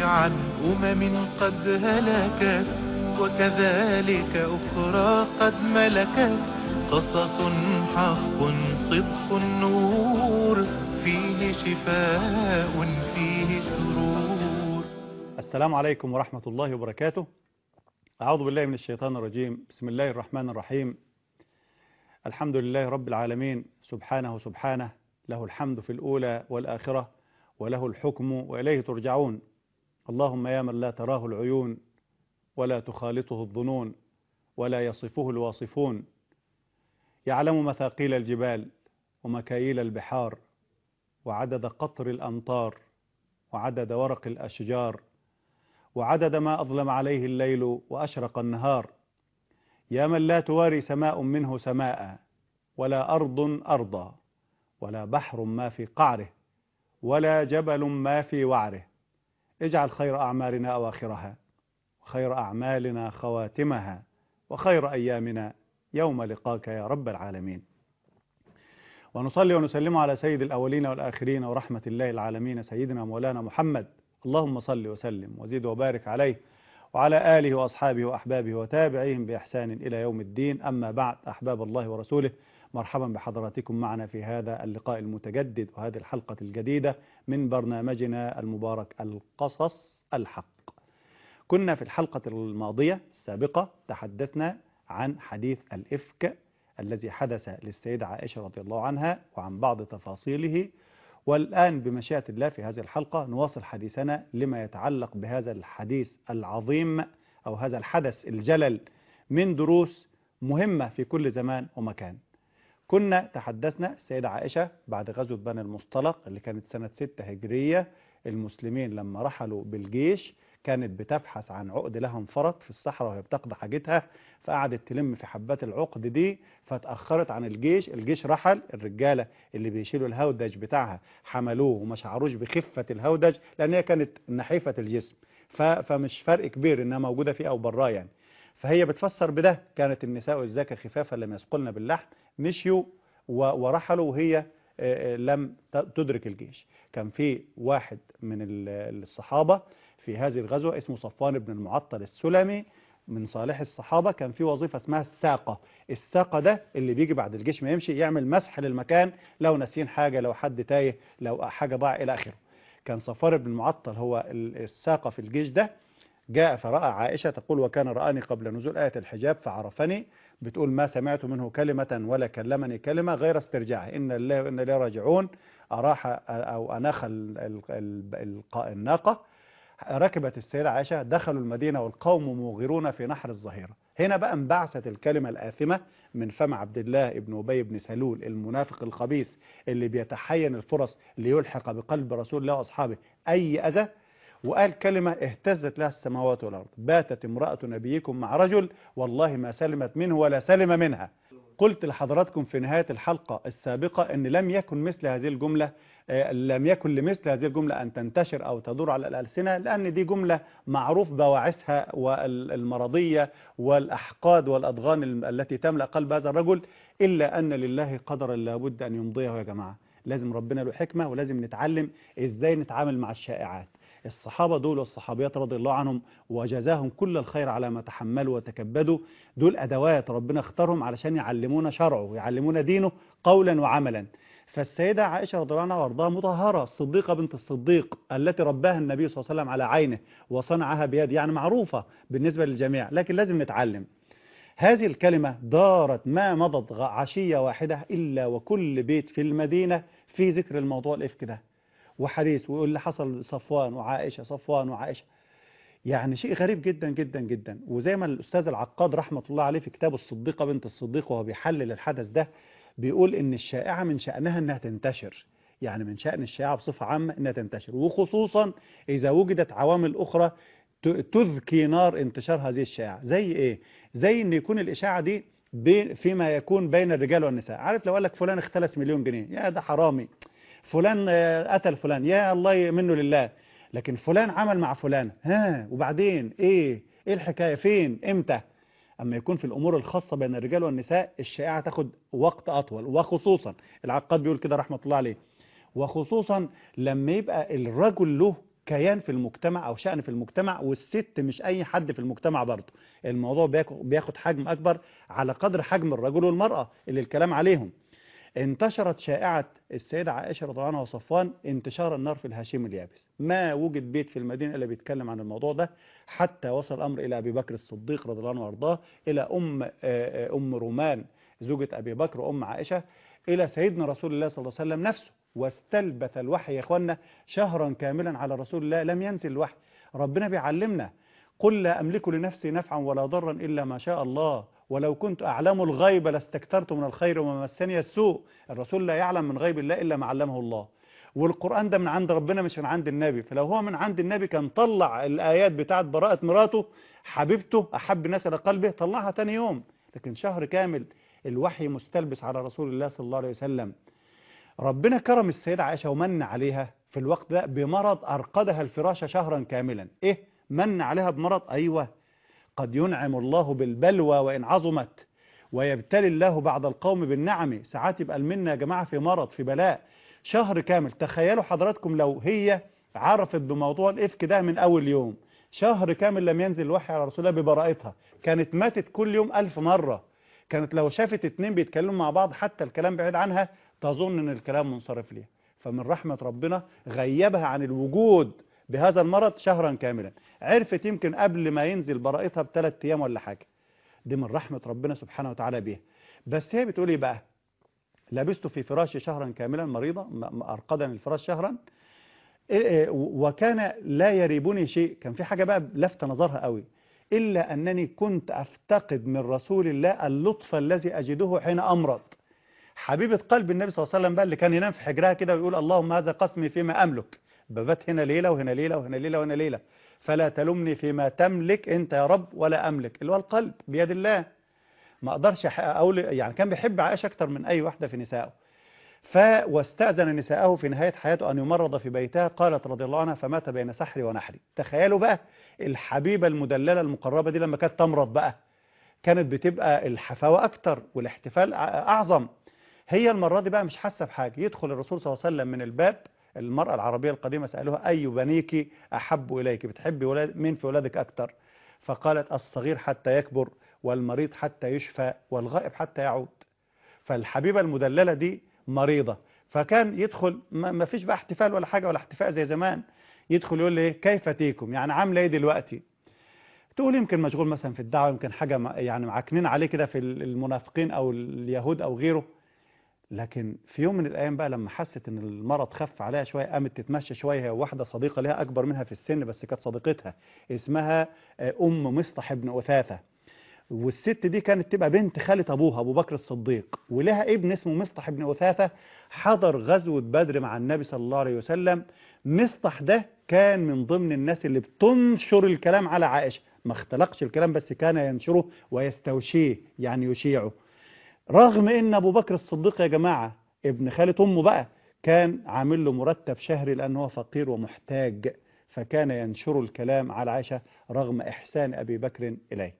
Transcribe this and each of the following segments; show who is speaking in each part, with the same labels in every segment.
Speaker 1: عن أمم قد هلكت وكذلك أخرى قد ملكت قصص حق صدق النور فيه شفاء فيه سرور
Speaker 2: السلام عليكم ورحمة الله وبركاته أعوذ بالله من الشيطان الرجيم بسم الله الرحمن الرحيم الحمد لله رب العالمين سبحانه سبحانه له الحمد في الأولى والآخرة وله الحكم وإليه ترجعون اللهم يا من لا تراه العيون ولا تخالطه الظنون ولا يصفه الواصفون يعلم مثاقيل الجبال ومكاييل البحار وعدد قطر الأمطار وعدد ورق الأشجار وعدد ما أظلم عليه الليل وأشرق النهار يا من لا تواري سماء منه سماء ولا أرض أرضا ولا بحر ما في قعره ولا جبل ما في وعره اجعل خير أعمالنا أواخرها وخير أعمالنا خواتمها وخير أيامنا يوم لقاك يا رب العالمين ونصلي ونسلم على سيد الأولين والآخرين ورحمة الله العالمين سيدنا مولانا محمد اللهم صل وسلم وزيد وبارك عليه وعلى آله وأصحابه وأحبابه وتابعيهم بإحسان إلى يوم الدين أما بعد أحباب الله ورسوله مرحبا بحضراتكم معنا في هذا اللقاء المتجدد وهذه الحلقة الجديدة من برنامجنا المبارك القصص الحق كنا في الحلقة الماضية السابقة تحدثنا عن حديث الإفك الذي حدث للسيدة عائشة رضي الله عنها وعن بعض تفاصيله والآن بمشيئة الله في هذه الحلقة نواصل حديثنا لما يتعلق بهذا الحديث العظيم أو هذا الحدث الجلل من دروس مهمة في كل زمان ومكان كنا تحدثنا السيدة عائشة بعد غزوة بني المصطلق اللي كانت سنة 6 هجرية المسلمين لما رحلوا بالجيش كانت بتبحث عن عقد لها انفرط في الصحراء وهي بتقضي حاجتها فقعدت تلم في حبات العقد دي فتأخرت عن الجيش الجيش رحل الرجالة اللي بيشيلوا الهودج بتاعها حملوه وما شعروش بخفة الهودج لأن هي كانت نحيفة الجسم فمش فرق كبير إنها موجودة فيه أو براه يعني فهي بتفسر بده كانت النساء الزكاة خفافا لم يثقلن باللحم مشيوا ورحلوا وهي لم تدرك الجيش كان في واحد من الصحابة في هذه الغزوة اسمه صفوان بن المعطل السلمي من صالح الصحابة كان في وظيفة اسمها الساقة الساقة ده اللي بيجي بعد الجيش ما يمشي يعمل مسح للمكان لو ناسين حاجة لو حد تايه لو حاجة ضاع إلى آخره كان صفوان بن المعطل هو الساقة في الجيش ده جاء فرأى عائشة تقول وكان رآني قبل نزول آية الحجاب فعرفني بتقول ما سمعت منه كلمة ولا كلمني كلمة غير استرجاعه إن الله وإن الله راجعون أراح أو أناخ الناقة ركبت السيدة عائشة دخلوا المدينة والقوم موغرون في نحر الظهيرة هنا بقى انبعثت الكلمة الآثمة من فم عبد الله ابن أبي بن سلول المنافق الخبيث اللي بيتحين الفرص ليلحق بقلب رسول الله وأصحابه أي أذى وقال كلمة اهتزت لها السماوات والأرض باتت امرأة نبيكم مع رجل والله ما سلمت منه ولا سلم منها قلت لحضراتكم في نهاية الحلقة السابقة أن لم يكن مثل هذه الجملة لم يكن لمثل هذه الجملة أن تنتشر أو تدور على الألسنة لأن دي جملة معروف بواعثها والمرضية والأحقاد والأضغان التي تملأ قلب هذا الرجل إلا أن لله قدرا لابد أن يمضيه يا جماعة لازم ربنا له حكمة ولازم نتعلم إزاي نتعامل مع الشائعات الصحابة دول والصحابيات رضي الله عنهم وجزاهم كل الخير على ما تحملوا وتكبدوا دول أدوات ربنا اختارهم علشان يعلمونا شرعه ويعلمونا دينه قولا وعملا فالسيدة عائشة رضي الله عنها وارضاها مطهرة الصديقة بنت الصديق التي رباها النبي صلى الله عليه وسلم على عينه وصنعها بيد يعني معروفة بالنسبة للجميع لكن لازم نتعلم هذه الكلمة دارت ما مضت عشية واحدة إلا وكل بيت في المدينة في ذكر الموضوع الإفك ده وحديث ويقول اللي حصل صفوان وعائشة صفوان وعائشة يعني شيء غريب جدا جدا جدا وزي ما الأستاذ العقاد رحمة الله عليه في كتابه الصديقة بنت الصديق وهو بيحلل الحدث ده بيقول إن الشائعة من شأنها أنها تنتشر يعني من شأن الشائعة بصفة عامة أنها تنتشر وخصوصا إذا وجدت عوامل أخرى تذكي نار انتشار هذه الشائعة زي إيه؟ زي أن يكون الإشاعة دي فيما يكون بين الرجال والنساء عارف لو قال لك فلان اختلس مليون جنيه يا ده حرامي فلان قتل فلان يا الله منه لله لكن فلان عمل مع فلان ها وبعدين ايه ايه الحكاية فين امتى اما يكون في الامور الخاصة بين الرجال والنساء الشائعة تاخد وقت اطول وخصوصا العقاد بيقول كده رحمة الله عليه وخصوصا لما يبقى الرجل له كيان في المجتمع أو شأن في المجتمع والست مش أي حد في المجتمع برضه الموضوع بياخد- بياخد حجم أكبر على قدر حجم الرجل والمرأة اللي الكلام عليهم انتشرت شائعة السيدة عائشة رضي الله عنها وصفوان انتشار النار في الهشيم اليابس ما وجد بيت في المدينة إلا بيتكلم عن الموضوع ده حتى وصل الأمر إلى أبي بكر الصديق رضي الله عنه وارضاه إلى أم آه، آه، أم رومان زوجة أبي بكر وأم عائشة إلى سيدنا رسول الله صلى الله عليه وسلم نفسه واستلبث الوحي يا إخوانا شهرا كاملا على رسول الله لم ينزل الوحي ربنا بيعلمنا قل لا أملك لنفسي نفعا ولا ضرا إلا ما شاء الله ولو كنت أعلم الغيب لاستكثرت من الخير وما مسني السوء الرسول لا يعلم من غيب الله إلا ما علمه الله والقرآن ده من عند ربنا مش من عند النبي فلو هو من عند النبي كان طلع الآيات بتاعت براءة مراته حبيبته أحب الناس إلى قلبه طلعها تاني يوم لكن شهر كامل الوحي مستلبس على رسول الله صلى الله عليه وسلم ربنا كرم السيدة عائشة ومن عليها في الوقت ده بمرض أرقدها الفراشة شهرا كاملا إيه من عليها بمرض أيوة قد ينعم الله بالبلوى وإن عظمت ويبتلي الله بعض القوم بالنعم ساعات يبقى المنة يا جماعة في مرض في بلاء شهر كامل تخيلوا حضراتكم لو هي عرفت بموضوع الإفك ده من أول يوم شهر كامل لم ينزل الوحي على رسول الله ببراءتها كانت ماتت كل يوم ألف مرة كانت لو شافت اتنين بيتكلموا مع بعض حتى الكلام بعيد عنها تظن ان الكلام منصرف ليها فمن رحمة ربنا غيبها عن الوجود بهذا المرض شهرا كاملا عرفت يمكن قبل ما ينزل براءتها بثلاث ايام ولا حاجة دي من رحمة ربنا سبحانه وتعالى بيها بس هي بتقول ايه بقى لبست في فراشي شهرا كاملا مريضة م- م- أرقدني الفراش شهرا إيه- إيه، وكان لا يريبني شيء كان في حاجة بقى لفت نظرها قوي إلا أنني كنت أفتقد من رسول الله اللطف الذي أجده حين أمرض حبيبة قلب النبي صلى الله عليه وسلم بقى اللي كان ينام في حجرها كده ويقول اللهم هذا قسمي فيما أملك ببات هنا ليلة وهنا ليلة وهنا ليلة وهنا ليلة فلا تلمني فيما تملك أنت يا رب ولا أملك اللي هو القلب بيد الله ما أقدرش أح- أقول يعني كان بيحب عائشة أكتر من أي واحدة في نسائه ف واستأذن نساءه في نهاية حياته أن يمرض في بيتها قالت رضي الله عنها فمات بين سحري ونحري تخيلوا بقى الحبيبة المدللة المقربة دي لما كانت تمرض بقى كانت بتبقى الحفاوة أكتر والاحتفال أع- أعظم هي المرة دي بقى مش حاسة بحاجة يدخل الرسول صلى الله عليه وسلم من الباب المرأة العربية القديمة سألوها أي بنيك أحب إليك بتحبي ولاد مين في ولادك أكتر فقالت الصغير حتى يكبر والمريض حتى يشفى والغائب حتى يعود فالحبيبة المدللة دي مريضة فكان يدخل ما ما فيش بقى احتفال ولا حاجة ولا احتفاء زي زمان يدخل يقول لي إيه، كيف تيكم يعني عاملة ايه دلوقتي تقول يمكن مشغول مثلا في الدعوة يمكن حاجة م- يعني معكنين عليه كده في ال- المنافقين أو اليهود أو غيره لكن في يوم من الأيام بقى لما حست إن المرض خف عليها شوية قامت تتمشى شوية هي واحدة صديقة لها أكبر منها في السن بس كانت صديقتها اسمها آه، أم مصطح بن أثاثة والست دي كانت تبقى بنت خالة أبوها أبو بكر الصديق ولها ابن اسمه مصطح بن أثاثة حضر غزوة بدر مع النبي صلى الله عليه وسلم مصطح ده كان من ضمن الناس اللي بتنشر الكلام على عائشة ما اختلقش الكلام بس كان ينشره ويستوشيه يعني يشيعه رغم ان ابو بكر الصديق يا جماعة ابن خالة امه بقى كان عامل له مرتب شهري لانه هو فقير ومحتاج فكان ينشر الكلام على عائشة رغم احسان ابي بكر اليه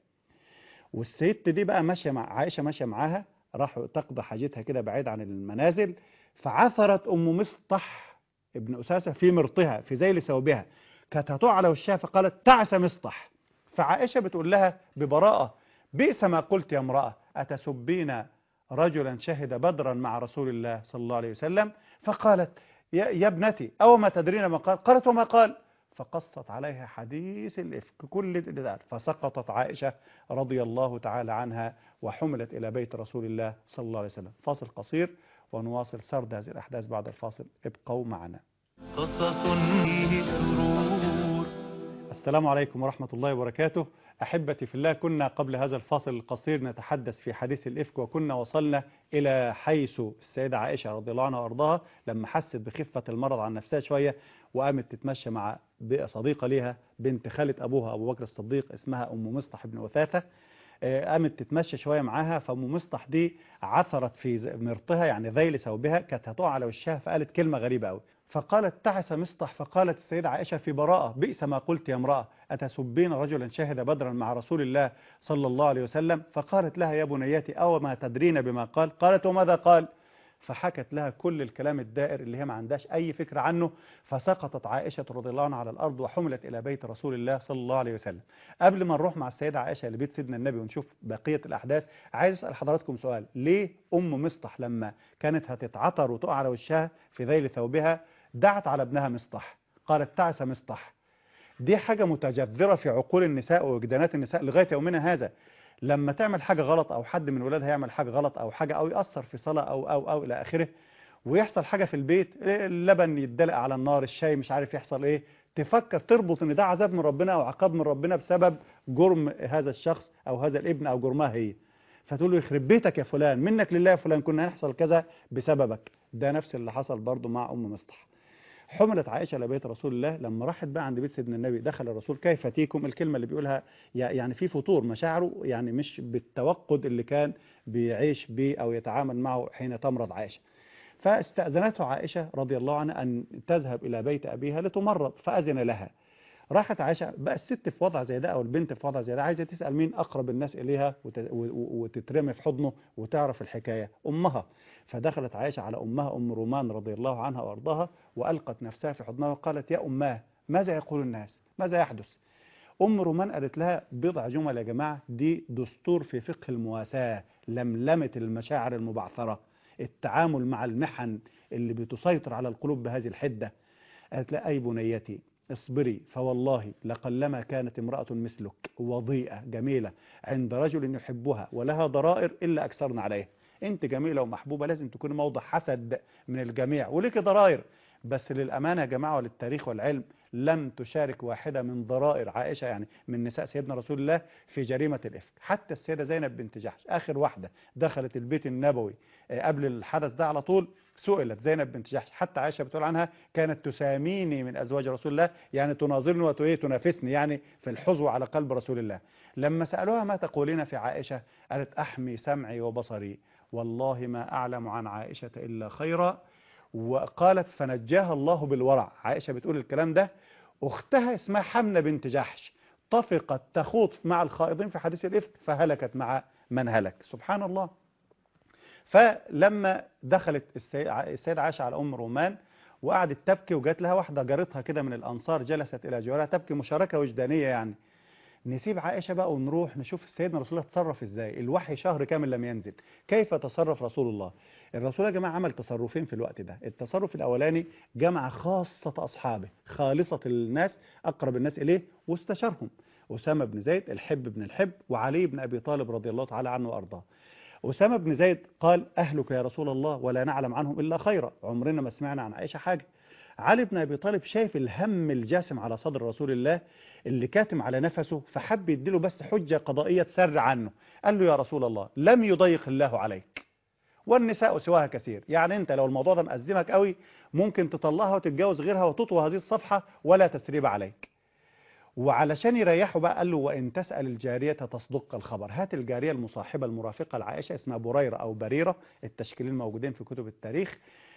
Speaker 2: والست دي بقى ماشيه مع عائشه ماشيه معاها راحوا تقضي حاجتها كده بعيد عن المنازل فعثرت ام مصطح ابن اساسه في مرطها في ذيل ثوبها كانت هتقع على وشها فقالت تعس مصطح فعائشه بتقول لها ببراءه بئس ما قلت يا امراه اتسبين رجلا شهد بدرا مع رسول الله صلى الله عليه وسلم فقالت يا, يا ابنتي او ما تدرين ما قال قالت وما قال فقصت عليها حديث الإفك كل ده فسقطت عائشة رضي الله تعالى عنها وحملت إلى بيت رسول الله صلى الله عليه وسلم فاصل قصير ونواصل سرد هذه الأحداث بعد الفاصل ابقوا معنا
Speaker 1: قصص فيه سرور
Speaker 2: السلام عليكم ورحمة الله وبركاته أحبتي في الله كنا قبل هذا الفاصل القصير نتحدث في حديث الإفك وكنا وصلنا إلى حيث السيدة عائشة رضي الله عنها وأرضاها لما حست بخفة المرض عن نفسها شوية وقامت تتمشى مع صديقة ليها بنت خالة أبوها أبو بكر الصديق اسمها أم مصطح بن وثاثة آه، قامت تتمشى شوية معاها فأم مصطح دي عثرت في ز- مرطها يعني ذيل ثوبها كانت هتقع على وشها فقالت كلمة غريبة أوي فقالت تعس مصطح فقالت السيدة عائشة في براءة بئس ما قلت يا امرأة أتسبين رجلا شهد بدرا مع رسول الله صلى الله عليه وسلم فقالت لها يا بنيتي أو ما تدرين بما قال قالت وماذا قال فحكت لها كل الكلام الدائر اللي هي ما عندهاش أي فكرة عنه فسقطت عائشة رضي الله عنها على الأرض وحملت إلى بيت رسول الله صلى الله عليه وسلم قبل ما نروح مع السيدة عائشة لبيت سيدنا النبي ونشوف بقية الأحداث عايز أسأل حضراتكم سؤال ليه أم مصطح لما كانت هتتعطر وتقع على وشها في ذيل ثوبها دعت على ابنها مصطح قالت تعس مصطح دي حاجة متجذرة في عقول النساء ووجدانات النساء لغاية يومنا هذا لما تعمل حاجة غلط أو حد من ولادها يعمل حاجة غلط أو حاجة أو يأثر في صلاة أو أو أو إلى آخره ويحصل حاجة في البيت اللبن يتدلق على النار الشاي مش عارف يحصل إيه تفكر تربط إن ده عذاب من ربنا أو عقاب من ربنا بسبب جرم هذا الشخص أو هذا الابن أو جرمها هي فتقول له يخرب بيتك يا فلان منك لله يا فلان كنا هنحصل كذا بسببك ده نفس اللي حصل برضه مع أم مصطح حملت عائشة لبيت رسول الله لما راحت بقى عند بيت سيدنا النبي دخل الرسول كيف تيكم الكلمة اللي بيقولها يعني في فطور مشاعره يعني مش بالتوقد اللي كان بيعيش بيه أو يتعامل معه حين تمرض عائشة فاستأذنته عائشة رضي الله عنها أن تذهب إلى بيت أبيها لتمرض فأذن لها راحت عائشة بقى الست في وضع زي ده أو البنت في وضع زي ده عايزة تسأل مين أقرب الناس إليها وتترمي في حضنه وتعرف الحكاية أمها فدخلت عائشة على أمها أم رومان رضي الله عنها وأرضاها وألقت نفسها في حضنها وقالت يا أماه ماذا يقول الناس ماذا يحدث أم رومان قالت لها بضع جمل يا جماعة دي دستور في فقه المواساة لملمة المشاعر المبعثرة التعامل مع المحن اللي بتسيطر على القلوب بهذه الحدة قالت لها أي بنيتي اصبري فوالله لقلما كانت امرأة مثلك وضيئة جميلة عند رجل يحبها ولها ضرائر إلا أكثرنا عليها انت جميلة ومحبوبة لازم تكون موضع حسد من الجميع وليك ضرائر بس للأمانة يا جماعة وللتاريخ والعلم لم تشارك واحدة من ضرائر عائشة يعني من نساء سيدنا رسول الله في جريمة الإفك حتى السيدة زينب بنت جحش آخر واحدة دخلت البيت النبوي قبل الحدث ده على طول سئلت زينب بنت جحش حتى عائشة بتقول عنها كانت تساميني من أزواج رسول الله يعني تناظرني وتنافسني يعني في الحظو على قلب رسول الله لما سألوها ما تقولين في عائشة قالت أحمي سمعي وبصري والله ما أعلم عن عائشة إلا خيرا وقالت فنجاها الله بالورع عائشة بتقول الكلام ده أختها اسمها حمنة بنت جحش طفقت تخوض مع الخائضين في حديث الإفك فهلكت مع من هلك سبحان الله فلما دخلت السيدة عائشة على أم رومان وقعدت تبكي وجات لها واحدة جارتها كده من الأنصار جلست إلى جوارها تبكي مشاركة وجدانية يعني نسيب عائشة بقى ونروح نشوف سيدنا رسول الله تصرف ازاي الوحي شهر كامل لم ينزل كيف تصرف رسول الله الرسول يا جماعة عمل تصرفين في الوقت ده التصرف الأولاني جمع خاصة أصحابه خالصة الناس أقرب الناس إليه واستشارهم أسامة بن زيد الحب بن الحب وعلي بن أبي طالب رضي الله تعالى عنه وأرضاه أسامة بن زيد قال أهلك يا رسول الله ولا نعلم عنهم إلا خيرا عمرنا ما سمعنا عن عائشة حاجة علي بن أبي طالب شايف الهم الجاسم على صدر رسول الله اللي كاتم على نفسه فحب يديله بس حجة قضائية تسر عنه قال له يا رسول الله لم يضيق الله عليك والنساء سواها كثير يعني انت لو الموضوع ده مأزمك قوي ممكن تطلقها وتتجوز غيرها وتطوى هذه الصفحة ولا تسريب عليك وعلشان يريحه بقى قال له وإن تسأل الجارية تصدق الخبر هات الجارية المصاحبة المرافقة لعائشة اسمها بريرة أو بريرة التشكيلين موجودين في كتب التاريخ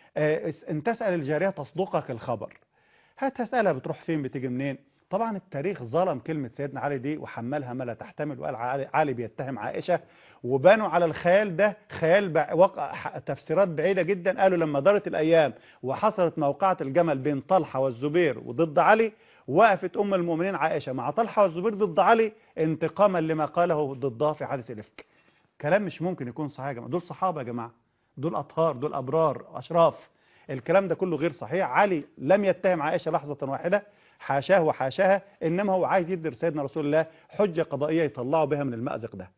Speaker 2: إن تسأل الجارية تصدقك الخبر هات تسألها بتروح فين بتيجي منين طبعا التاريخ ظلم كلمة سيدنا علي دي وحملها ما لا تحتمل وقال علي, علي بيتهم عائشة وبانوا على الخيال ده خيال بع... وقع تفسيرات بعيدة جدا قالوا لما دارت الأيام وحصلت موقعة الجمل بين طلحة والزبير وضد علي وقفت أم المؤمنين عائشة مع طلحة والزبير ضد علي انتقاما لما قاله ضدها في حادث الإفك كلام مش ممكن يكون صحيح يا جماعة دول صحابة يا جماعة دول أطهار دول أبرار أشراف الكلام ده كله غير صحيح علي لم يتهم عائشة لحظة واحدة حاشاه وحاشاها إنما هو عايز يدي سيدنا رسول الله حجة قضائية يطلعوا بها من المأزق ده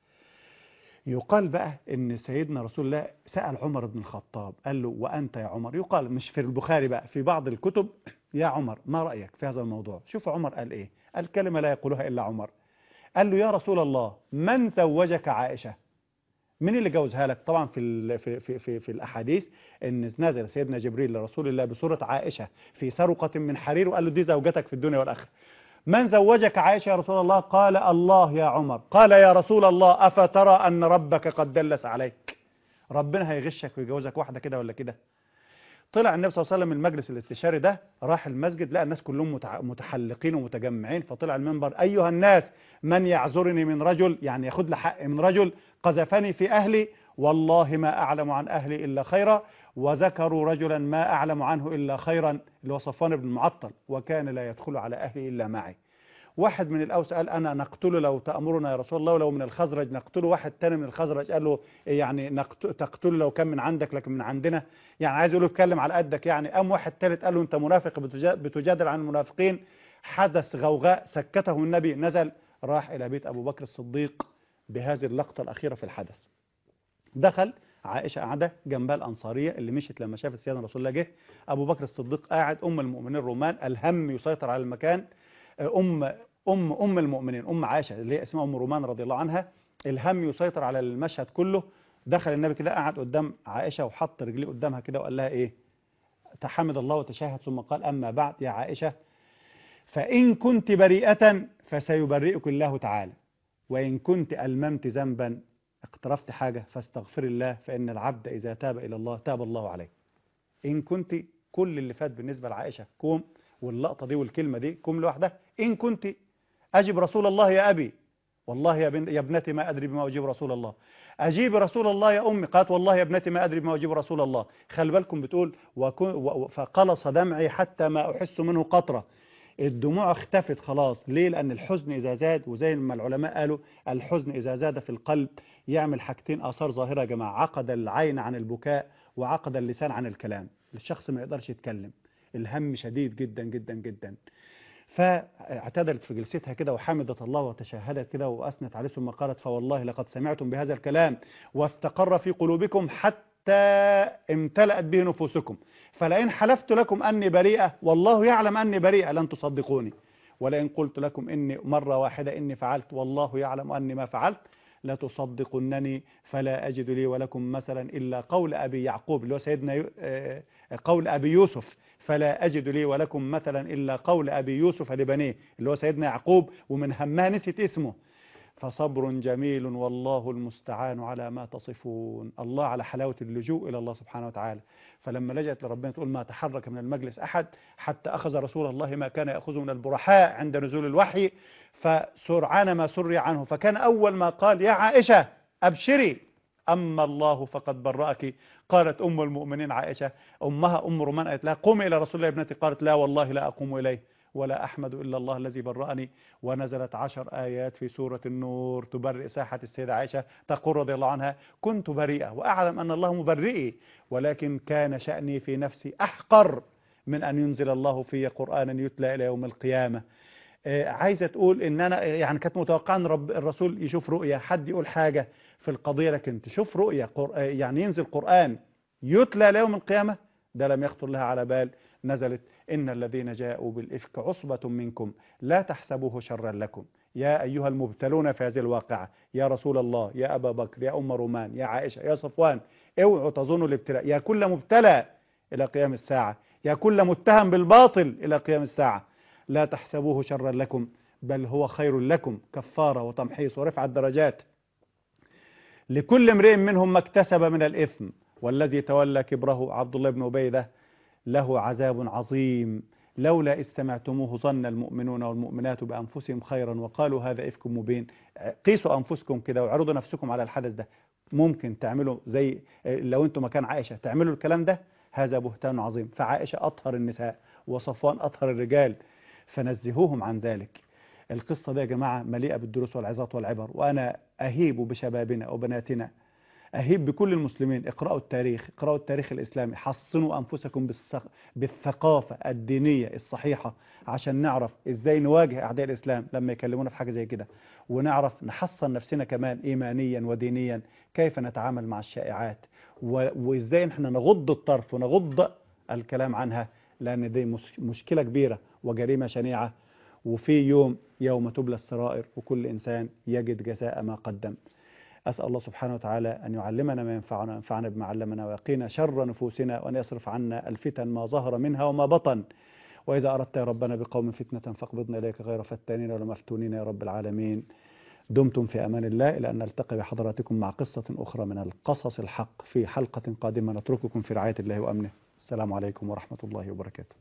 Speaker 2: يقال بقى ان سيدنا رسول الله سأل عمر بن الخطاب قال له وأنت يا عمر يقال مش في البخاري بقى في بعض الكتب يا عمر ما رأيك في هذا الموضوع شوف عمر قال ايه الكلمة لا يقولها إلا عمر قال له يا رسول الله من زوجك عائشة من اللي جوزها لك طبعا في في في في, في الاحاديث ان نزل سيدنا جبريل لرسول الله بصوره عائشه في سرقه من حرير وقال له دي زوجتك في الدنيا والاخره من زوجك عائشه يا رسول الله قال الله يا عمر قال يا رسول الله افترى ان ربك قد دلس عليك ربنا هيغشك ويجوزك واحده كده ولا كده طلع النبي صلى الله عليه وسلم من المجلس الاستشاري ده راح المسجد لقى الناس كلهم متحلقين ومتجمعين فطلع المنبر أيها الناس من يعذرني من رجل يعني ياخد لي حق من رجل قذفني في أهلي والله ما أعلم عن أهلي إلا خيرا وذكروا رجلا ما أعلم عنه إلا خيرا اللي هو صفوان بن المعطل وكان لا يدخل على أهلي إلا معي واحد من الأوس قال أنا نقتله لو تأمرنا يا رسول الله ولو من الخزرج نقتله واحد تاني من الخزرج قال له يعني نقت- تقتله لو كان من عندك لكن من عندنا يعني عايز يقول له اتكلم على قدك يعني قام واحد تالت قال له أنت منافق بتجا- بتجادل عن المنافقين حدث غوغاء سكته النبي نزل راح إلى بيت أبو بكر الصديق بهذه اللقطة الأخيرة في الحدث دخل عائشة قاعدة جنبها الأنصارية اللي مشت لما شافت سيدنا رسول الله جه أبو بكر الصديق قاعد أم المؤمنين الرومان الهم يسيطر على المكان أم أم أم المؤمنين أم عائشة اللي هي اسمها أم رومان رضي الله عنها الهم يسيطر على المشهد كله دخل النبي كده قعد قدام عائشة وحط رجليه قدامها كده وقال لها إيه تحمد الله وتشهد ثم قال أما بعد يا عائشة فإن كنت بريئة فسيبرئك الله تعالى وإن كنت ألممت ذنبا اقترفت حاجة فاستغفر الله فإن العبد إذا تاب إلى الله تاب الله عليه إن كنت كل اللي فات بالنسبة لعائشة كوم واللقطة دي والكلمة دي كوم لوحدها إن كنت أجب رسول الله يا أبي والله يا, بن يا ابنتي ما أدري بما أجيب رسول الله أجيب رسول الله يا أمي قالت والله يا ابنتي ما أدري بما أجيب رسول الله خلي بالكم بتقول وكن و- فقلص دمعي حتى ما أحس منه قطرة الدموع اختفت خلاص ليه لأن الحزن إذا زاد وزي ما العلماء قالوا الحزن إذا زاد في القلب يعمل حاجتين آثار ظاهرة يا جماعة عقد العين عن البكاء وعقد اللسان عن الكلام الشخص ما يقدرش يتكلم الهم شديد جدا جدا جدا فاعتدلت في جلستها كده وحمدت الله وتشهدت كده وأثنت عليه ثم قالت فوالله لقد سمعتم بهذا الكلام واستقر في قلوبكم حتى امتلأت به نفوسكم فلئن حلفت لكم أني بريئة والله يعلم أني بريئة لن تصدقوني ولئن قلت لكم إني مرة واحدة إني فعلت والله يعلم أني ما فعلت لتصدقنني فلا أجد لي ولكم مثلا إلا قول أبي يعقوب اللي هو سيدنا يو- آه، قول أبي يوسف فلا أجد لي ولكم مثلا إلا قول أبي يوسف لبنيه اللي هو سيدنا يعقوب ومن همها نسيت اسمه فصبر جميل والله المستعان على ما تصفون الله على حلاوة اللجوء إلى الله سبحانه وتعالى فلما لجأت لربنا تقول ما تحرك من المجلس أحد حتى أخذ رسول الله ما كان يأخذه من البرحاء عند نزول الوحي فسرعان ما سري عنه فكان أول ما قال يا عائشة أبشري أما الله فقد برأك قالت أم المؤمنين عائشة أمها أم رومان قالت لها قومي إلى رسول الله ابنتي قالت لا والله لا أقوم إليه ولا أحمد إلا الله الذي برأني ونزلت عشر آيات في سورة النور تبرئ ساحة السيدة عائشة تقول رضي الله عنها كنت بريئة وأعلم أن الله مبرئي ولكن كان شأني في نفسي أحقر من أن ينزل الله في قرآنا يتلى إلى يوم القيامة آه، عايزة تقول إن أنا يعني كانت متوقعة أن رب الرسول يشوف رؤية حد يقول حاجة في القضية لكن تشوف رؤية قر- آه، يعني ينزل قرآن يتلى ليوم القيامة ده لم يخطر لها على بال نزلت إن الذين جاءوا بالإفك عصبة منكم لا تحسبوه شرا لكم يا أيها المبتلون في هذه الواقعة يا رسول الله يا أبا بكر يا أم رومان يا عائشة يا صفوان اوعوا تظنوا الابتلاء يا كل مبتلى إلى قيام الساعة يا كل متهم بالباطل إلى قيام الساعة لا تحسبوه شرا لكم بل هو خير لكم كفارة وتمحيص ورفع الدرجات لكل امرئ منهم ما اكتسب من الإثم والذي تولى كبره عبد الله بن عبيدة له عذاب عظيم لولا استمعتموه ظن المؤمنون والمؤمنات بأنفسهم خيرا وقالوا هذا إفك مبين قيسوا أنفسكم كده واعرضوا نفسكم على الحدث ده ممكن تعملوا زي لو انتم مكان عائشة تعملوا الكلام ده هذا بهتان عظيم فعائشة أطهر النساء وصفوان أطهر الرجال فنزهوهم عن ذلك القصة دي يا جماعة مليئة بالدروس والعظات والعبر وأنا أهيب بشبابنا وبناتنا أهيب بكل المسلمين اقرأوا التاريخ اقرأوا التاريخ الإسلامي حصنوا أنفسكم بالثق- بالثقافة الدينية الصحيحة عشان نعرف إزاي نواجه أعداء الإسلام لما يكلمونا في حاجة زي كده ونعرف نحصن نفسنا كمان إيمانيا ودينيا كيف نتعامل مع الشائعات و- وإزاي احنا نغض الطرف ونغض الكلام عنها لأن دي مش- مشكلة كبيرة وجريمة شنيعة وفي يوم يوم تبلى السرائر وكل إنسان يجد جزاء ما قدم أسأل الله سبحانه وتعالى أن يعلمنا ما ينفعنا وينفعنا بما علمنا ويقينا شر نفوسنا وأن يصرف عنا الفتن ما ظهر منها وما بطن وإذا أردت يا ربنا بقوم فتنة فاقبضنا إليك غير فتانين ولا مفتونين يا رب العالمين دمتم في أمان الله إلى أن نلتقي بحضراتكم مع قصة أخرى من القصص الحق في حلقة قادمة نترككم في رعاية الله وأمنه السلام عليكم ورحمة الله وبركاته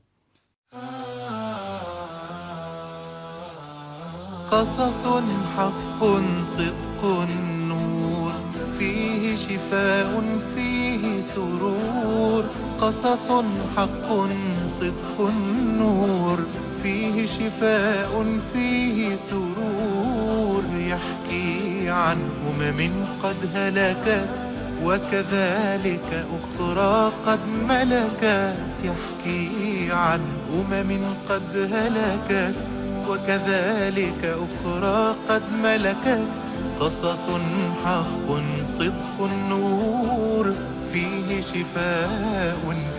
Speaker 1: قصص حق صدق نور فيه شفاء فيه سرور قصص حق صدق نور فيه شفاء فيه سرور يحكي عن أمم قد هلكت وكذلك أخرى قد ملكت يحكي عن أمم قد هلكت وكذلك أخرى قد ملكت قصص حق صدق النور فيه شفاء